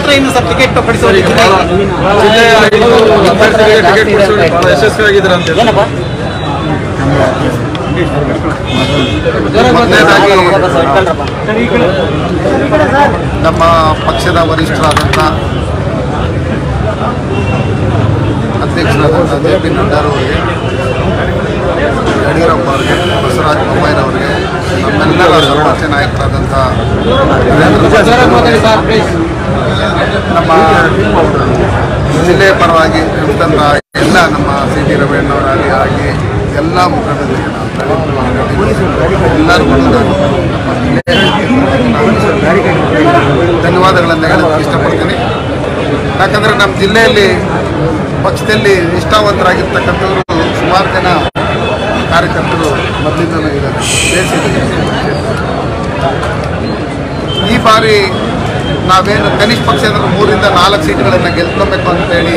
ಮಾತ್ರ ಇನ್ನು sir ticket ಕೊಡಿಸೋದಕ್ಕೆ ಜಿಲ್ಲೆಯ ಐದು ಅಭ್ಯರ್ಥಿಗಳಿಗೆ ಟಿಕೆಟ್ ಕೊಡಿಸುವಲ್ಲಿ ಬಹಳ ಯಶಸ್ವಿಯಾಗಿದ್ದಾರೆ ಅಂತ ಹೇಳಿ. ಏನಪ್ಪ ಮೊದಲನೇದಾಗಿ ನಮ್ಮ ಪಕ್ಷದ ವರಿಷ್ಠರಾದಂಥ ಅಧ್ಯಕ್ಷರಾದಂಥ ಜೆ ಪಿ ನಡ್ಡಾರವರಿಗೆ ಯಡಿಯೂರಪ್ಪ ಅವರಿಗೆ ಬಸವರಾಜ ಬೊಮ್ಮಾಯಿರವರಿಗೆ ನಮ್ಮೆಲ್ಲರ ಸರ್ವೋಚ್ಚ ನಾಯಕರಾದಂಥ ವೀರೇಂದ್ರ ಮೋದಿ ನಮ್ಮ ಜಿಲ್ಲೆಯ ಪರವಾಗಿ ನುಡಿದಂಥ ಎಲ್ಲ ನಮ್ಮ ಸಿ ಟಿ ರಮಣ್ಣವರಾಗಲಿ ಆಗಿ ಎಲ್ಲ ಮುಖಂಡರಿಗೆ ನಾವು ಎಲ್ಲರಿಗೂ ನಾನು ನಮ್ಮ ಜಿಲ್ಲೆಯ ಧನ್ಯವಾದಗಳನ್ನು ಹೇಳೋಕ್ಕೆ ಇಷ್ಟಪಡ್ತೀನಿ ಯಾಕಂದರೆ ನಮ್ಮ ಜಿಲ್ಲೆಯಲ್ಲಿ ಪಕ್ಷದಲ್ಲಿ ನಿಷ್ಠಾವಂತರಾಗಿರ್ತಕ್ಕಂಥವರು ಸುಮಾರು ಜನ ಕಾರ್ಯಕರ್ತರು ಮೊದಲಿಂದಲೂ ಇದ್ದಾರೆ ಬೇಸಿದೆ ಈ ಬಾರಿ ನಾವೇನು ಕನಿಷ್ಠ ಪಕ್ಷ ಅಂದ್ರೆ ಮೂರಿಂದ ನಾಲ್ಕು ಸೀಟ್ಗಳನ್ನು ಗೆಲ್ಕೊಬೇಕು ಅಂತೇಳಿ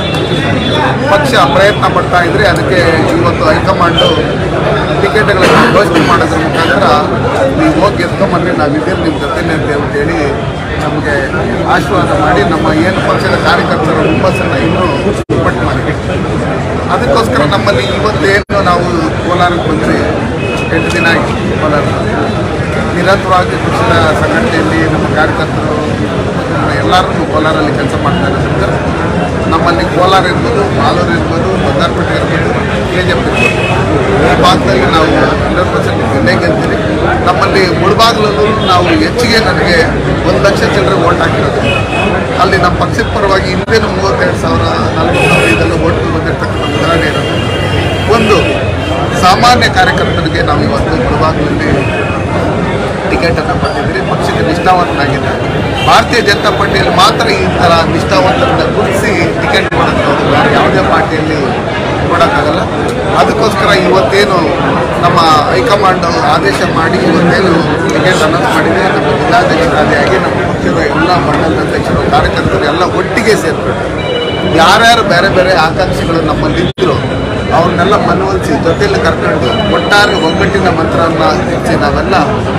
ಪಕ್ಷ ಪ್ರಯತ್ನ ಪಡ್ತಾ ಇದ್ರೆ ಅದಕ್ಕೆ ಇವತ್ತು ಹೈಕಮಾಂಡು ಟಿಕೆಟ್ಗಳನ್ನು ಘೋಷಣೆ ಮಾಡೋದ್ರ ಮುಖಾಂತರ ನೀವು ಹೋಗಿ ಗೆದ್ಕೊಂಬನ್ರಿ ನಾವು ಇದ್ದೀರಿ ನಿಮ್ಮ ಜೊತೆನೆ ಅಂತ ಹೇಳ್ಬಿಟ್ಟು ಹೇಳಿ ನಮಗೆ ಆಶೀರ್ವಾದ ಮಾಡಿ ನಮ್ಮ ಏನು ಪಕ್ಷದ ಕಾರ್ಯಕರ್ತರ ಹುಮ್ಮಸ್ಸನ್ನು ಇನ್ನೂ ಪಟ್ಟು ಮಾಡಿ ಅದಕ್ಕೋಸ್ಕರ ನಮ್ಮಲ್ಲಿ ಇವತ್ತೇನು ನಾವು ಕೋಲಾರಕ್ಕೆ ಬಂದ್ರಿ ಎಂಟು ದಿನ ಆಗಿ ಕೋಲಾರ ನಿರಂತರವಾಗಿ ಪಕ್ಷದ ಸಂಘಟನೆಯಲ್ಲಿ ನಮ್ಮ ಕಾರ್ಯಕರ್ತರು ನಮ್ಮ ಎಲ್ಲರೂ ಕೋಲಾರಲ್ಲಿ ಕೆಲಸ ಮಾಡ್ತಾ ಇರೋದ್ರಿಂದ ನಮ್ಮಲ್ಲಿ ಕೋಲಾರ ಇರ್ಬೋದು ಮಾಲೂರು ಇರ್ಬೋದು ಬಂಗಾರಪೇಟೆ ಇರ್ಬೋದು ಕೆ ಜಿ ಎಫ್ ಇರ್ಬೋದು ಈ ಭಾಗದಲ್ಲಿ ನಾವು ಹಂಡ್ರೆಡ್ ಪರ್ಸೆಂಟ್ ಗೆಲ್ಲೇ ಗೆಲ್ತೀವಿ ನಮ್ಮಲ್ಲಿ ಮುಳುಬಾಗ್ಲಲ್ಲೂ ನಾವು ಹೆಚ್ಚಿಗೆ ನನಗೆ ಒಂದು ಲಕ್ಷ ಚಿಲ್ಲರೆ ಓಟ್ ಹಾಕಿರೋದು ಅಲ್ಲಿ ನಮ್ಮ ಪಕ್ಷದ ಪರವಾಗಿ ಹಿಂದೇನು ಮೂವತ್ತೆರಡು ಸಾವಿರ ನಲ್ವತ್ತು ಸಾವಿರ ಇದೆಲ್ಲ ಓಟ್ಗಳು ಬಂದಿರ್ತಕ್ಕಂಥ ಉದಾಹರಣೆ ಇರೋದು ಒಂದು ಸಾಮಾನ್ಯ ಕಾರ್ಯಕರ್ತರಿಗೆ ನಾವು ಇವತ್ತು ಮುಳುಬಾಗ್ಲಲ್ಲಿ ಟಿಕೆಟನ್ನು ಪಡೆದಿದ್ದೀರಿ ಪಕ್ಷಕ್ಕೆ ನಿಷ್ಠಾವಂತನಾಗಿದ್ದಾರೆ ಭಾರತೀಯ ಜನತಾ ಪಾರ್ಟಿಯಲ್ಲಿ ಮಾತ್ರ ಈ ಥರ ನಿಷ್ಠಾವಂತರನ್ನ ಗುರುತಿಸಿ ಟಿಕೆಟ್ ಕೊಡೋದು ಬೇರೆ ಯಾವುದೇ ಪಾರ್ಟಿಯಲ್ಲಿ ಕೊಡೋಕ್ಕಾಗಲ್ಲ ಅದಕ್ಕೋಸ್ಕರ ಇವತ್ತೇನು ನಮ್ಮ ಹೈಕಮಾಂಡ್ ಆದೇಶ ಮಾಡಿ ಇವತ್ತೇನು ಟಿಕೆಟ್ ಅನೌನ್ಸ್ ಮಾಡಿದೆ ನಮ್ಮ ಜಿಲ್ಲಾಧ್ಯಕ್ಷರಾದಿಯಾಗಿ ನಮ್ಮ ಪಕ್ಷದ ಎಲ್ಲ ಮಂಡಲದ ಅಧ್ಯಕ್ಷರು ಕಾರ್ಯಕರ್ತರು ಎಲ್ಲ ಒಟ್ಟಿಗೆ ಸೇರ್ಕೊಂಡು ಯಾರ್ಯಾರು ಬೇರೆ ಬೇರೆ ಆಕಾಂಕ್ಷಿಗಳು ನಮ್ಮಲ್ಲಿ ಇದ್ರು ಅವ್ರನ್ನೆಲ್ಲ ಮನವೊಲಿಸಿ ಜೊತೆಯಲ್ಲಿ ಕರ್ಕೊಂಡು ಒಟ್ಟಾರೆ ಒಗ್ಗಟ್ಟಿನ ಮಂತ್ರವನ್ನು ಹೆಚ್ಚಿ ನಾವೆಲ್ಲ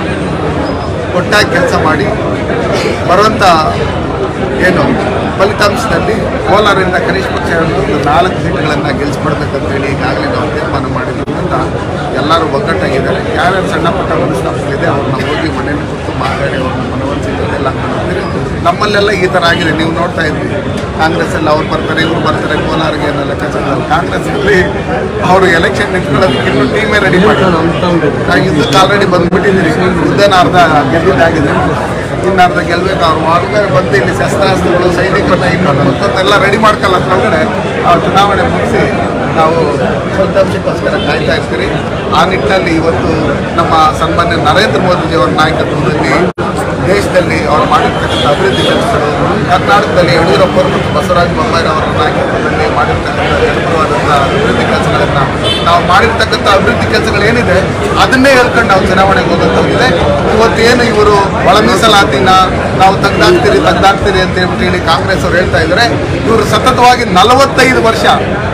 ಒಟ್ಟಾಗಿ ಕೆಲಸ ಮಾಡಿ ಬರುವಂಥ ಏನು ಫಲಿತಾಂಶದಲ್ಲಿ ಕೋಲಾರದಿಂದ ಕನಿಷ್ಠ ಪಕ್ಷ ಒಂದು ನಾಲ್ಕು ಸೀಟ್ಗಳನ್ನು ಗೆಲ್ಲಿಸ್ಕೊಡ್ಬೇಕಂತ ಹೇಳಿ ಈಗಾಗಲೇ ನಾವು ತೀರ್ಮಾನ ಮಾಡಿರೋದ್ರಿಂದ ಎಲ್ಲರೂ ಒಗ್ಗಟ್ಟಾಗಿದ್ದಾರೆ ಯಾರ್ಯಾರು ಸಣ್ಣ ಪುಟ್ಟ ಮನಸ್ತಾಪಗಳಿದೆ ಅವ್ರನ್ನ ಹೋಗಿ ಮನೆಯಲ್ಲಿ ಕೂತು ಮಾತಾಡಿ ಅವ್ರನ್ನ ಮನವೊಲಿಸಿ ಜೊತೆಲ್ಲ ಮಾಡ್ತೀರಿ ನಮ್ಮಲ್ಲೆಲ್ಲ ಈ ಥರ ಆಗಿದೆ ನೀವು ನೋಡ್ತಾ ಇದ್ವಿ ಕಾಂಗ್ರೆಸ್ ಎಲ್ಲ ಅವ್ರು ಬರ್ತಾರೆ ಇವ್ರು ಬರ್ತಾರೆ ಕೋಲಾರಿಗೆ ಅನ್ನೋ ಲೆಕ್ಕಾಚಾರದಲ್ಲಿ ಕಾಂಗ್ರೆಸ್ ಅಲ್ಲಿ ಅವರು ಎಲೆಕ್ಷನ್ ನಿಂತ್ಕೊಳ್ಳೋದಕ್ಕೆ ಇನ್ನೂ ಟೀಮೇ ರೆಡಿ ಮಾಡಿ ನಾವು ಯುದ್ಧಕ್ಕೆ ಆಲ್ರೆಡಿ ಬಂದ್ಬಿಟ್ಟಿದ್ದೀರಿ ಯುದ್ಧನ ಅರ್ಧ ಗೆದ್ದಿದ್ದಾಗಿದೆ ಇನ್ನು ಅರ್ಧ ಗೆಲ್ಬೇಕು ಅವ್ರು ಆದ್ಮೇಲೆ ಬಂದು ಇಲ್ಲಿ ಶಸ್ತ್ರಾಸ್ತ್ರಗಳು ಸೈನಿಕರನ್ನ ಇನ್ನೊಂದು ಮತ್ತೊಂದೆಲ್ಲ ರೆಡಿ ಮಾಡ್ಕೊಳ್ಳೋದ್ರ ಒಳಗಡೆ ಆ ಚುನಾವಣೆ ಮುಗಿಸಿ ನಾವು ಫಲಿತಾಂಶಕ್ಕೋಸ್ಕರ ಕಾಯ್ತಾ ಇರ್ತೀರಿ ಆ ನಿಟ್ಟಿನಲ್ಲಿ ಇವತ್ತು ನಮ್ಮ ಸನ್ಮಾನ್ಯ ನರೇಂದ್ರ ಮೋದಿಜಿಯವರ ನಾಯಕತ್ವದಲ್ಲಿ ದೇಶದಲ್ಲಿ ಅವ್ರು ಮಾಡಿರ್ತಕ್ಕಂಥ ಅಭಿವೃದ್ಧಿ ಕೆಲಸಗಳು ಕರ್ನಾಟಕದಲ್ಲಿ ಯಡಿಯೂರಪ್ಪರು ಮತ್ತು ಬಸವರಾಜ ಬೊಮ್ಮಾಯಿ ಅವರ ನಾಯಕತ್ವದಲ್ಲಿ ಮಾಡಿರ್ತಕ್ಕಂಥ ಜನಪರವಾದಂಥ ಅಭಿವೃದ್ಧಿ ಕೆಲಸಗಳನ್ನು ನಾವು ಮಾಡಿರ್ತಕ್ಕಂಥ ಅಭಿವೃದ್ಧಿ ಕೆಲಸಗಳು ಏನಿದೆ ಅದನ್ನೇ ಹೇಳ್ಕೊಂಡು ನಾವು ಚುನಾವಣೆಗೆ ಹೋಗೋಂಥವ್ರಿದೆ ಇವತ್ತೇನು ಇವರು ಒಳ ಮೀಸಲಾತಿನ ನಾವು ತೆಗ್ದಾಕ್ತೀರಿ ತೆಗ್ದಾಕ್ತೀರಿ ಅಂತ ಹೇಳ್ಬಿಟ್ಟು ಹೇಳಿ ಕಾಂಗ್ರೆಸ್ ಅವರು ಹೇಳ್ತಾ ಇದ್ದಾರೆ ಇವರು ಸತತವಾಗಿ ನಲವತ್ತೈದು ವರ್ಷ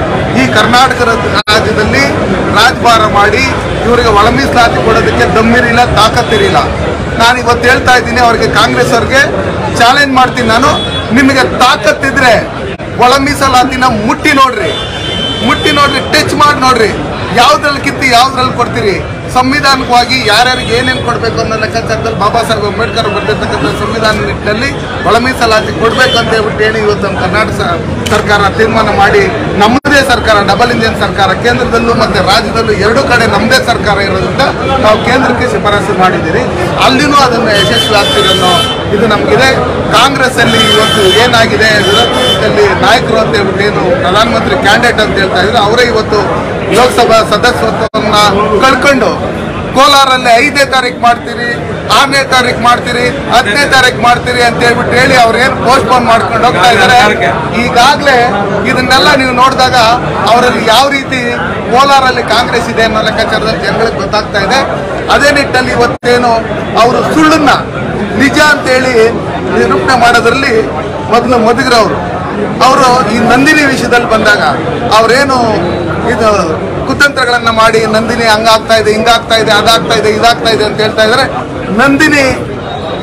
ಈ ಕರ್ನಾಟಕ ರಾಜ್ಯದಲ್ಲಿ ರಾಜಭಾರ ಮಾಡಿ ಇವರಿಗೆ ಒಳ ಮೀಸಲಾತಿ ಕೊಡೋದಕ್ಕೆ ದಮ್ಮಿರಿಲ್ಲ ತಾಕತ್ತಿರಿಲ್ಲ ನಾನು ಇವತ್ತು ಹೇಳ್ತಾ ಇದ್ದೀನಿ ಅವ್ರಿಗೆ ಕಾಂಗ್ರೆಸ್ ಅವ್ರಿಗೆ ಚಾಲೆಂಜ್ ಮಾಡ್ತೀನಿ ನಾನು ನಿಮಗೆ ತಾಕತ್ತಿದ್ರೆ ಒಳ ಮೀಸಲಾತಿನ ಮುಟ್ಟಿ ನೋಡ್ರಿ ಮುಟ್ಟಿ ನೋಡ್ರಿ ಟಚ್ ಮಾಡಿ ನೋಡ್ರಿ ಯಾವ್ದ್ರಲ್ಲಿ ಕಿತ್ತಿ ಯಾವ್ದ್ರಲ್ಲಿ ಕೊಡ್ತೀರಿ ಸಂವಿಧಾನಿಕವಾಗಿ ಯಾರ್ಯಾರಿಗೆ ಏನೇನು ಕೊಡಬೇಕು ಅನ್ನೋ ಲೆಕ್ಕಾಚಾರದಲ್ಲಿ ಬಾಬಾ ಸಾಹೇಬ್ ಅಂಬೇಡ್ಕರ್ ಬರೆದಿರ್ತಕ್ಕಂಥ ಸಂವಿಧಾನ ನಿಟ್ಟಿನಲ್ಲಿ ಒಳ ಮೀಸಲಾತಿ ಕೊಡಬೇಕು ಅಂತ ಹೇಳ್ಬಿಟ್ಟು ಹೇಳಿ ಇವತ್ತು ನಮ್ಮ ಕರ್ನಾಟಕ ಸ- ಸರ್ಕಾರ ತೀರ್ಮಾನ ಮಾಡಿ ನಮ್ಮದೇ ಸರ್ಕಾರ ಡಬಲ್ ಇಂಜಿನ್ ಸರ್ಕಾರ ಕೇಂದ್ರದಲ್ಲೂ ಮತ್ತು ರಾಜ್ಯದಲ್ಲೂ ಎರಡೂ ಕಡೆ ನಮ್ಮದೇ ಸರ್ಕಾರ ಇರೋದ್ರಿಂದ ನಾವು ಕೇಂದ್ರಕ್ಕೆ ಶಿಫಾರಸು ಮಾಡಿದ್ದೀರಿ ಅಲ್ಲಿನೂ ಅದನ್ನು ಯಶಸ್ವಿ ಆಗ್ತೀರಿ ಅನ್ನೋ ಇದು ನಮಗಿದೆ ಕಾಂಗ್ರೆಸ್ ಅಲ್ಲಿ ಇವತ್ತು ಏನಾಗಿದೆ ವಿರೋಧ ಪಕ್ಷದಲ್ಲಿ ನಾಯಕರು ಅಂತ ಹೇಳ್ಬಿಟ್ಟು ಏನು ಪ್ರಧಾನಮಂತ್ರಿ ಕ್ಯಾಂಡಿಡೇಟ್ ಅಂತ ಹೇಳ್ತಾ ಇದ್ರು ಅವರೇ ಇವತ್ತು ಲೋಕಸಭಾ ಸದಸ್ಯತ್ವವನ್ನ ಕಳ್ಕೊಂಡು ಕೋಲಾರಲ್ಲಿ ಐದನೇ ತಾರೀಕು ಮಾಡ್ತೀರಿ ಆರನೇ ತಾರೀಕು ಮಾಡ್ತೀರಿ ಹತ್ತನೇ ತಾರೀಕು ಮಾಡ್ತೀರಿ ಅಂತ ಹೇಳ್ಬಿಟ್ಟು ಹೇಳಿ ಅವ್ರು ಏನು ಪೋಸ್ಟ್ಪೋನ್ ಮಾಡ್ಕೊಂಡು ಹೋಗ್ತಾ ಇದ್ದಾರೆ ಈಗಾಗಲೇ ಇದನ್ನೆಲ್ಲ ನೀವು ನೋಡಿದಾಗ ಅವರಲ್ಲಿ ಯಾವ ರೀತಿ ಕೋಲಾರಲ್ಲಿ ಕಾಂಗ್ರೆಸ್ ಇದೆ ಅನ್ನೋ ಲೆಕ್ಕಾಚಾರದಲ್ಲಿ ಜನಗಳಿಗೆ ಗೊತ್ತಾಗ್ತಾ ಇದೆ ಅದೇ ನಿಟ್ಟಲ್ಲಿ ಇವತ್ತೇನು ಅವರು ಸುಳ್ಳನ್ನ ನಿಜ ಅಂತೇಳಿ ನಿರೂಪಣೆ ಮಾಡೋದ್ರಲ್ಲಿ ಮೊದಲು ಮೊದಗಿರವರು ಅವರು ಈ ನಂದಿನಿ ವಿಷಯದಲ್ಲಿ ಬಂದಾಗ ಅವರೇನು ಇದು ಕುತಂತ್ರಗಳನ್ನ ಮಾಡಿ ನಂದಿನಿ ಹಂಗಾಗ್ತಾ ಇದೆ ಹಿಂಗಾಗ್ತಾ ಇದೆ ಅದಾಗ್ತಾ ಇದೆ ಇದಾಗ್ತಾ ಇದೆ ಅಂತ ಹೇಳ್ತಾ ಇದ್ದಾರೆ ನಂದಿನಿ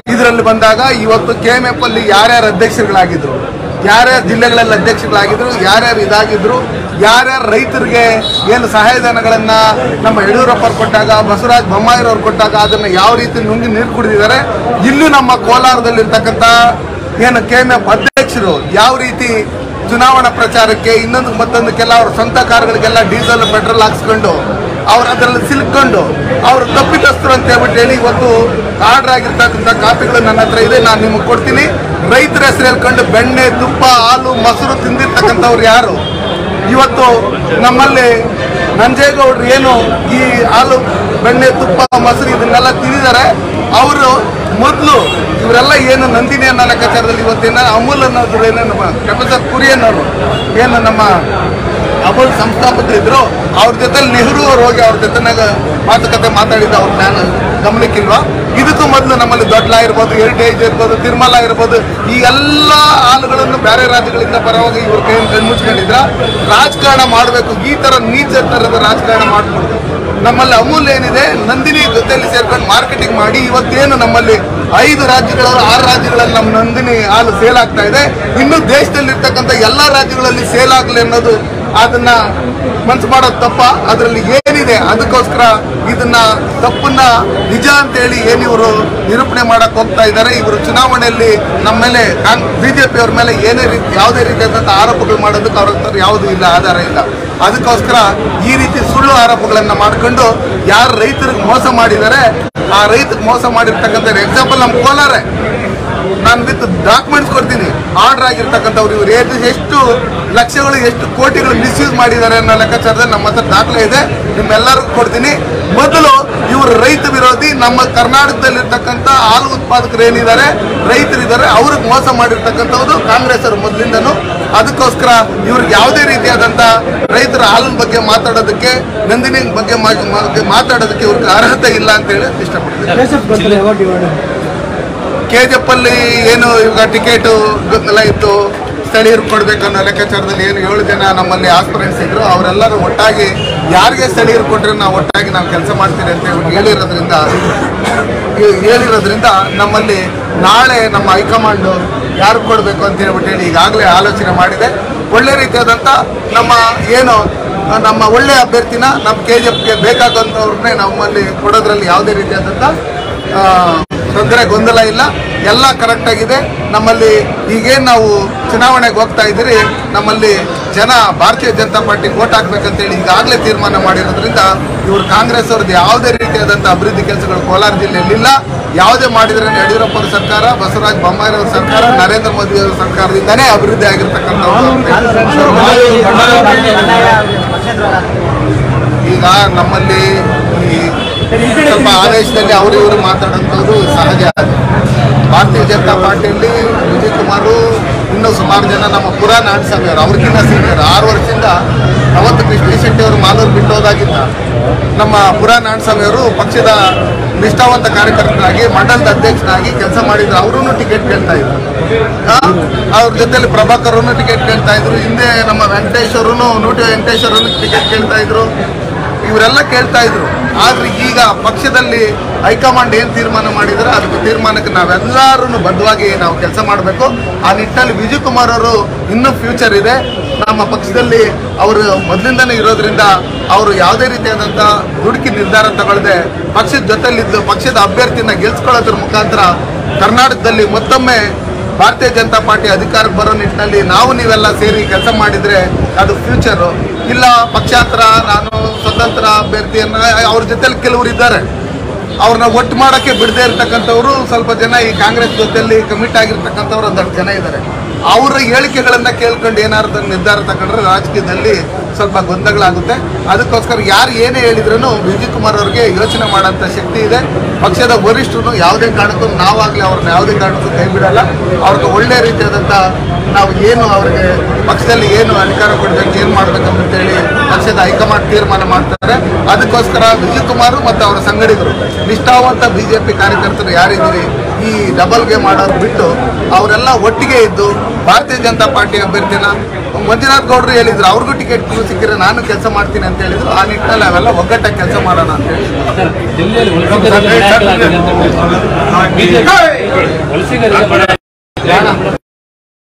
ಇದರಲ್ಲಿ ಬಂದಾಗ ಇವತ್ತು ಕೆ ಎಂ ಎಫ್ ಅಲ್ಲಿ ಯಾರ್ಯಾರು ಅಧ್ಯಕ್ಷರುಗಳಾಗಿದ್ರು ಯಾರ್ಯಾರು ಜಿಲ್ಲೆಗಳಲ್ಲಿ ಅಧ್ಯಕ್ಷಗಳಾಗಿದ್ರು ಯಾರ್ಯಾರು ಇದಾಗಿದ್ರು ಯಾರ್ಯಾರು ರೈತರಿಗೆ ಏನು ಸಹಾಯಧನಗಳನ್ನ ನಮ್ಮ ಯಡಿಯೂರಪ್ಪರು ಕೊಟ್ಟಾಗ ಬಸವರಾಜ ಬೊಮ್ಮಾಯಿರವ್ರು ಕೊಟ್ಟಾಗ ಅದನ್ನ ಯಾವ ರೀತಿ ನುಂಗಿ ನೀರು ಕುಡಿದಿದ್ದಾರೆ ಇಲ್ಲೂ ನಮ್ಮ ಕೋಲಾರದಲ್ಲಿರ್ತಕ್ಕಂಥ ಏನು ಕೆ ಎಂ ಎಫ್ ಅಧ್ಯಕ್ಷರು ಯಾವ ರೀತಿ ಚುನಾವಣಾ ಪ್ರಚಾರಕ್ಕೆ ಇನ್ನೊಂದು ಮತ್ತೊಂದಕ್ಕೆಲ್ಲ ಅವ್ರ ಸ್ವಂತ ಕಾರ್ಗಳಿಗೆಲ್ಲ ಡೀಸೆಲ್ ಪೆಟ್ರೋಲ್ ಹಾಕ್ಸ್ಕೊಂಡು ಅವ್ರು ಅದರಲ್ಲಿ ಸಿಲ್ಕೊಂಡು ಅವರು ತಪ್ಪಿತಸ್ಥರು ಅಂತ ಹೇಳ್ಬಿಟ್ಟು ಹೇಳಿ ಇವತ್ತು ಆರ್ಡರ್ ಆಗಿರ್ತಕ್ಕಂಥ ಕಾಪಿಗಳು ನನ್ನ ಹತ್ರ ಇದೆ ನಾನು ನಿಮಗೆ ಕೊಡ್ತೀನಿ ರೈತರ ಹೆಸರು ಹೇಳ್ಕೊಂಡು ಬೆಣ್ಣೆ ತುಪ್ಪ ಹಾಲು ಮೊಸರು ತಿಂದಿರ್ತಕ್ಕಂಥವ್ರು ಯಾರು ಇವತ್ತು ನಮ್ಮಲ್ಲಿ ನಂಜೇಗೌಡರು ಏನು ಈ ಹಾಲು ಬೆಣ್ಣೆ ತುಪ್ಪ ಮೊಸರು ಇದನ್ನೆಲ್ಲ ತಿಂದಿದ್ದಾರೆ ಅವರು ಮೊದಲು ಇವರೆಲ್ಲ ಏನು ನಂದಿನಿ ಅನ್ನೋ ಲೆಕ್ಕಾಚಾರದಲ್ಲಿ ಇವತ್ತೇನ ಅಮೂಲ್ ಅನ್ನೋದ್ರು ಏನೋ ನಮ್ಮ ಪ್ರೊಫೆಸರ್ ಕುರಿಯನ್ ಅವರು ಏನು ನಮ್ಮ ಅಮೂಲ್ ಸಂಸ್ಥಾಪಕರು ಇದ್ರು ಅವ್ರ ಜೊತೆ ನೆಹರು ಅವ್ರು ಹೋಗಿ ಅವ್ರ ಜೊತೆನಾಗ ಮಾತುಕತೆ ಮಾತಾಡಿದ ಅವ್ರ ಜ್ಞಾನ ಗಮನಕ್ಕಿಲ್ವಾ ಇದಕ್ಕೂ ಮೊದಲು ನಮ್ಮಲ್ಲಿ ದೊಡ್ಡ ಇರ್ಬೋದು ಹೆರಿಟೇಜ್ ಇರ್ಬೋದು ತಿರುಮಲ ಇರ್ಬೋದು ಈ ಎಲ್ಲ ಹಾಲುಗಳನ್ನು ಬೇರೆ ರಾಜ್ಯಗಳಿಂದ ಬರೋವಾಗ ಇವ್ರ ಕೈ ಕಣ್ಮುಚ್ಕೊಂಡಿದ್ರ ರಾಜಕಾರಣ ಮಾಡಬೇಕು ಈ ತರ ನೀಚ ತರದ ರಾಜಕಾರಣ ಮಾಡ್ಬೋದು ನಮ್ಮಲ್ಲಿ ಅಮೂಲ್ ಏನಿದೆ ನಂದಿನಿ ಜೊತೆಯಲ್ಲಿ ಸೇರ್ಕೊಂಡು ಮಾರ್ಕೆಟಿಂಗ್ ಮಾಡಿ ಇವತ್ತೇನು ನಮ್ಮಲ್ಲಿ ಐದು ರಾಜ್ಯಗಳ ಆರು ರಾಜ್ಯಗಳಲ್ಲಿ ನಮ್ಮ ನಂದಿನಿ ಹಾಲು ಸೇಲ್ ಆಗ್ತಾ ಇದೆ ಇನ್ನು ದೇಶದಲ್ಲಿರ್ತಕ್ಕಂಥ ಎಲ್ಲ ರಾಜ್ಯಗಳಲ್ಲಿ ಸೇಲ್ ಆಗಲಿ ಅನ್ನೋದು ಅದನ್ನ ಮನ್ಸು ಮಾಡೋದು ತಪ್ಪ ಅದರಲ್ಲಿ ಏನಿದೆ ಅದಕ್ಕೋಸ್ಕರ ಇದನ್ನ ತಪ್ಪನ್ನ ನಿಜ ಅಂತೇಳಿ ಏನು ಇವರು ನಿರೂಪಣೆ ಮಾಡಕ್ ಹೋಗ್ತಾ ಇದ್ದಾರೆ ಇವರು ಚುನಾವಣೆಯಲ್ಲಿ ನಮ್ಮ ಮೇಲೆ ಬಿಜೆಪಿ ಅವ್ರ ಮೇಲೆ ಏನೇ ರೀತಿ ಯಾವುದೇ ರೀತಿಯಾದಂಥ ಆರೋಪಗಳು ಮಾಡೋದಕ್ಕೆ ಅವ್ರ ಹತ್ರ ಯಾವುದೂ ಇಲ್ಲ ಆಧಾರ ಇಲ್ಲ ಅದಕ್ಕೋಸ್ಕರ ಈ ರೀತಿ ಸುಳ್ಳು ಆರೋಪಗಳನ್ನ ಮಾಡ್ಕೊಂಡು ಯಾರು ರೈತರಿಗೆ ಮೋಸ ಮಾಡಿದ್ದಾರೆ ಆ ರೈತರಿಗೆ ಮೋಸ ಮಾಡಿರ್ತಕ್ಕಂಥ ಎಕ್ಸಾಂಪಲ್ ನಮ್ಮ ಕೋಲಾರ ನಾನು ವಿತ್ ಡಾಕ್ಯುಮೆಂಟ್ಸ್ ಕೊಡ್ತೀನಿ ಆರ್ಡರ್ ಆಗಿರ್ತಕ್ಕಂಥವ್ರು ಇವರು ಏನು ಎಷ್ಟು ಲಕ್ಷಗಳು ಎಷ್ಟು ಕೋಟಿಗಳು ಮಿಸ್ಯೂಸ್ ಮಾಡಿದ್ದಾರೆ ಅನ್ನೋ ಲೆಕ್ಕಾಚಾರದಲ್ಲಿ ನಮ್ಮ ಹತ್ರ ದಾಖಲೆ ಇದೆ ನಿಮ್ಮೆಲ್ಲರಿಗೂ ಕೊಡ್ತೀನಿ ಮೊದಲು ಇವರು ರೈತ ವಿರೋಧಿ ನಮ್ಮ ಕರ್ನಾಟಕದಲ್ಲಿರ್ತಕ್ಕಂಥ ಹಾಲು ಉತ್ಪಾದಕರು ಏನಿದ್ದಾರೆ ರೈತರಿದ್ದಾರೆ ಅವ್ರಿಗೆ ಮೋಸ ಮಾಡಿರ್ತಕ್ಕಂಥದ್ದು ಕಾಂಗ್ರೆಸ್ ಅವರು ಮೊದಲಿಂದನೂ ಅದಕ್ಕೋಸ್ಕರ ಇವ್ರಿಗೆ ಯಾವುದೇ ರೀತಿಯಾದಂಥ ರೈತರ ಹಾಲಿನ ಬಗ್ಗೆ ಮಾತಾಡೋದಕ್ಕೆ ನಂದಿನಿ ಬಗ್ಗೆ ಮಾ- ಮಾ- ಮಾತಾಡೋದಕ್ಕೆ ಇವ್ರಿಗೆ ಅರ್ಹತೆ ಇಲ್ಲ ಅಂತ ಹೇಳಿ ಇಷ್ಟಪಡ್ತೀನಿ ಕೆ ಜಿ ಎಫ್ ಅಲ್ಲಿ ಏನು ಇವಾಗ ಟಿಕೆಟ್ ಎಲ್ಲ ಇತ್ತು ಸ್ಥಳೀಯರು ಕೊಡ್ಬೇಕು ಅನ್ನೋ ಲೆಕ್ಕಾಚಾರದಲ್ಲಿ ಏನು ಏಳು ಜನ ನಮ್ಮಲ್ಲಿ ಆಸ್ಪಿರೆಂಟ್ಸ್ ಇದ್ರು ಅವರೆಲ್ಲರೂ ಒಟ್ಟಾಗಿ ಯಾರಿಗೆ ಸ್ಥಳೀಯರು ಕೊಟ್ಟರೆ ನಾವು ಒಟ್ಟಾಗಿ ನಾವು ಕೆಲಸ ಮಾಡ್ತೀವಿ ಅಂತ ಇವ್ರು ಹೇಳಿರೋದ್ರಿಂದ ಇವ್ ಹೇಳಿರೋದ್ರಿಂದ ನಮ್ಮಲ್ಲಿ ನಾಳೆ ನಮ್ಮ ಹೈಕಮಾಂಡ್ ಯಾರು ಕೊಡಬೇಕು ಅಂತ ಹೇಳ್ಬಿಟ್ಟು ಹೇಳಿ ಈಗಾಗಲೇ ಆಲೋಚನೆ ಮಾಡಿದೆ ಒಳ್ಳೆ ರೀತಿಯಾದಂಥ ನಮ್ಮ ಏನು ನಮ್ಮ ಒಳ್ಳೆ ಅಭ್ಯರ್ಥಿನ ನಮ್ಮ ಕೆ ಜಿ ಎಫ್ಗೆ ಬೇಕಾದಂಥವ್ರನ್ನೇ ನಮ್ಮಲ್ಲಿ ಕೊಡೋದ್ರಲ್ಲಿ ಯಾವುದೇ ರೀತಿಯಾದಂಥ ಆ, ತೊಂದರೆ ಗೊಂದಲ ಇಲ್ಲ ಎಲ್ಲ ಕರೆಕ್ಟ್ ಆಗಿದೆ ನಮ್ಮಲ್ಲಿ ಈಗೇನು ನಾವು ಚುನಾವಣೆಗೆ ಹೋಗ್ತಾ ಇದ್ದೀರಿ ನಮ್ಮಲ್ಲಿ ಜನ ಭಾರತೀಯ ಜನತಾ ಪಾರ್ಟಿ ವೋಟ್ ಹಾಕ್ಬೇಕಂತೇಳಿ ಈಗಾಗಲೇ ತೀರ್ಮಾನ ಮಾಡಿರೋದ್ರಿಂದ ಇವರು ಕಾಂಗ್ರೆಸ್ ಅವ್ರದ್ದು ಯಾವುದೇ ರೀತಿಯಾದಂಥ ಅಭಿವೃದ್ಧಿ ಕೆಲಸಗಳು ಕೋಲಾರ ಜಿಲ್ಲೆಯಲ್ಲಿ ಇಲ್ಲ ಯಾವುದೇ ಮಾಡಿದ್ರೆ ಯಡಿಯೂರಪ್ಪ ಅವ್ರ ಸರ್ಕಾರ ಬಸವರಾಜ ಬೊಮ್ಮಾಯಿ ಅವ್ರ ಸರ್ಕಾರ ನರೇಂದ್ರ ಮೋದಿ ಅವರ ಸರ್ಕಾರದಿಂದನೇ ಅಭಿವೃದ್ಧಿ ಆಗಿರ್ತಕ್ಕಂಥ ಈಗ ನಮ್ಮಲ್ಲಿ ಈ ಸ್ವಲ್ಪ ಆದೇಶದಲ್ಲಿ ಅವರು ಇವರು ಮಾತಾಡೋಂಥದ್ದು ಸಹಜ ಅದು ಭಾರತೀಯ ಜನತಾ ಪಾರ್ಟಿಯಲ್ಲಿ ವಿಜಯ್ ಕುಮಾರು ಇನ್ನೂ ಸುಮಾರು ಜನ ನಮ್ಮ ಪುರಾ ನಾಡಸ್ವಾಮಿ ಅವರು ಅವ್ರಿಗಿಂತ ಸೀನಿಯರ್ ಆರು ವರ್ಷದಿಂದ ಅವತ್ತು ಕೃಷ್ಣ ಶೆಟ್ಟಿ ಅವರು ಮಾಲೂರು ಬಿಟ್ಟು ಹೋದಾಗಿಂದ ನಮ್ಮ ಪುರಾ ನಾಡಸ್ವಾಮಿ ಅವರು ಪಕ್ಷದ ನಿಷ್ಠಾವಂತ ಕಾರ್ಯಕರ್ತರಾಗಿ ಮಂಡಲದ ಅಧ್ಯಕ್ಷನಾಗಿ ಕೆಲಸ ಮಾಡಿದ್ರು ಅವರೂ ಟಿಕೆಟ್ ಕೇಳ್ತಾ ಇದ್ರು ಆ, ಅವ್ರ ಜೊತೆಲಿ ಪ್ರಭಾಕರ್ ಟಿಕೆಟ್ ಕೇಳ್ತಾ ಇದ್ರು ಹಿಂದೆ ನಮ್ಮ ವೆಂಕಟೇಶ್ವರೂ ನೂಟಿ ವೆಂಕಟೇಶ್ವರ ಟಿಕೆಟ್ ಕೇಳ್ತಾ ಇದ್ರು ಇವರೆಲ್ಲ ಕೇಳ್ತಾ ಇದ್ರು ಆದ್ರೆ ಈಗ ಪಕ್ಷದಲ್ಲಿ ಹೈಕಮಾಂಡ್ ಏನ್ ತೀರ್ಮಾನ ಮಾಡಿದ್ರೆ ಅದಕ್ಕೆ ತೀರ್ಮಾನಕ್ಕೆ ನಾವೆಲ್ಲರೂ ಬದ್ಧವಾಗಿ ನಾವು ಕೆಲಸ ಮಾಡಬೇಕು ಆ ನಿಟ್ಟಿನಲ್ಲಿ ವಿಜಯ್ ಕುಮಾರ್ ಅವರು ಇನ್ನೂ ಫ್ಯೂಚರ್ ಇದೆ ನಮ್ಮ ಪಕ್ಷದಲ್ಲಿ ಅವರು ಮೊದಲಿಂದನೇ ಇರೋದ್ರಿಂದ ಅವರು ಯಾವುದೇ ರೀತಿಯಾದಂಥ ದುಡುಕಿ ನಿರ್ಧಾರ ತಗೊಳ್ಳದೆ ಪಕ್ಷದ ಜೊತೆಲಿದ್ದು ಪಕ್ಷದ ಅಭ್ಯರ್ಥಿನ ಗೆಲ್ಸ್ಕೊಳ್ಳೋದ್ರ ಮುಖಾಂತರ ಕರ್ನಾಟಕದಲ್ಲಿ ಮತ್ತೊಮ್ಮೆ ಭಾರತೀಯ ಜನತಾ ಪಾರ್ಟಿ ಅಧಿಕಾರಕ್ಕೆ ಬರೋ ನಿಟ್ಟಿನಲ್ಲಿ ನಾವು ನೀವೆಲ್ಲ ಸೇರಿ ಕೆಲಸ ಮಾಡಿದ್ರೆ ಅದು ಫ್ಯೂಚರು ಇಲ್ಲ ಪಕ್ಷಾಂತರ ನಾನು ಸ್ವತಂತ್ರ ಅಭ್ಯರ್ಥಿಯನ್ನ ಅವ್ರ ಜೊತೆಲಿ ಕೆಲವರು ಇದ್ದಾರೆ ಅವ್ರನ್ನ ಒಟ್ಟು ಮಾಡೋಕ್ಕೆ ಬಿಡದೇ ಇರ್ತಕ್ಕಂಥವ್ರು ಸ್ವಲ್ಪ ಜನ ಈ ಕಾಂಗ್ರೆಸ್ ಜೊತೆಲಿ ಕಮಿಟ್ ಆಗಿರ್ತಕ್ಕಂಥವ್ರು ಒಂದಷ್ಟು ಜನ ಇದ್ದಾರೆ ಅವರ ಹೇಳಿಕೆಗಳನ್ನ ಕೇಳ್ಕೊಂಡು ಏನಾದ್ರು ನಿರ್ಧಾರ ತಗೊಂಡ್ರೆ ರಾಜಕೀಯದಲ್ಲಿ ಸ್ವಲ್ಪ ಗೊಂದಲಗಳಾಗುತ್ತೆ ಅದಕ್ಕೋಸ್ಕರ ಯಾರು ಏನೇ ಹೇಳಿದ್ರು ವಿಜಯ್ ಕುಮಾರ್ ಅವ್ರಿಗೆ ಯೋಚನೆ ಮಾಡೋಂಥ ಶಕ್ತಿ ಇದೆ ಪಕ್ಷದ ವರಿಷ್ಠರು ಯಾವುದೇ ಕಾರಣಕ್ಕೂ ನಾವಾಗಲಿ ಅವ್ರನ್ನ ಯಾವುದೇ ಕಾರಣಕ್ಕೂ ಕೈ ಬಿಡಲ್ಲ ಅವ್ರಿಗೆ ಒಳ್ಳೆ ರೀತಿಯಾದಂಥ ನಾವು ಏನು ಅವ್ರಿಗೆ ಪಕ್ಷದಲ್ಲಿ ಏನು ಅಧಿಕಾರ ಕೊಡಬೇಕು ಏನು ಮಾಡ್ಬೇಕಂತೇಳಿ ಪಕ್ಷದ ಹೈಕಮಾಂಡ್ ತೀರ್ಮಾನ ಮಾಡ್ತಾರೆ ಅದಕ್ಕೋಸ್ಕರ ವಿಜಯ್ ಕುಮಾರ್ ಮತ್ತು ಅವರ ಸಂಗಡಿಗರು ನಿಷ್ಠಾವಂತ ಬಿಜೆಪಿ ಕಾರ್ಯಕರ್ತರು ಯಾರಿದ್ದೀರಿ ಈ ಡಬಲ್ ಗೇಮ್ ಮಾಡೋದು ಬಿಟ್ಟು ಅವರೆಲ್ಲ ಒಟ್ಟಿಗೆ ಇದ್ದು ಭಾರತೀಯ ಜನತಾ ಪಾರ್ಟಿ ಅಭ್ಯರ್ಥಿನ ಮಂಜುನಾಥ್ ಗೌಡರು ಹೇಳಿದ್ರು ಅವ್ರಿಗೂ ಟಿಕೆಟ್ ಸಿಕ್ಕಿದ್ರೆ ನಾನು ಕೆಲಸ ಮಾಡ್ತೀನಿ ಅಂತ ಹೇಳಿದ್ರು ಆ ನಿಟ್ಟಿನಲ್ಲಿ ಅವೆಲ್ಲ ಒಗ್ಗಟ್ಟಾಗಿ ಕೆಲಸ ಮಾಡೋಣ ಅಂತ ಹೇಳಿ ಸರ್ ಡೆಲ್ಲಿಯಲ್ಲಿ ವಲಸಿಗರಿಗೆ ನ್ಯಾಯ ಆಗಿದೆ ಅಂತ ಬಿಜೆಪಿ ವಲಸಿಗರಿಗೆ